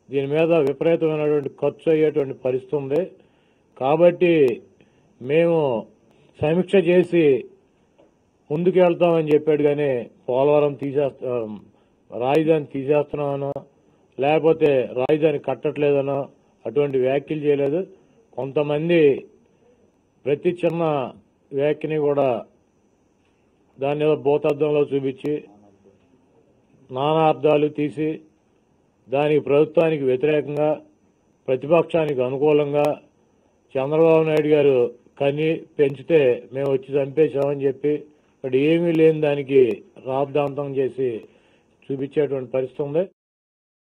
దీని మీద విపరీతమైనటువంటి ఖర్చు అయ్యేటువంటి పరిస్థితి ఉంది కాబట్టి మేము సమీక్ష చేసి ముందుకు వెళ్తామని చెప్పాడు కానీ పోలవరం తీసేస్తా రాజధాని తీసేస్తున్నామనో లేకపోతే రాజధాని కట్టట్లేదనో అటువంటి వ్యాఖ్యలు చేయలేదు కొంతమంది ప్రతి చిన్న వ్యాఖ్యని కూడా దాని ఏదో భూతద్దంలో చూపించి నానా అర్థాలు తీసి దానికి ప్రభుత్వానికి వ్యతిరేకంగా ప్రతిపక్షానికి అనుకూలంగా చంద్రబాబు నాయుడు గారు కని పెంచితే మేము వచ్చి చంపేశామని చెప్పి ఇక్కడ ఏమీ లేని దానికి రాద్ధాంతం చేసి చూపించేటువంటి పరిస్థితి ఉంది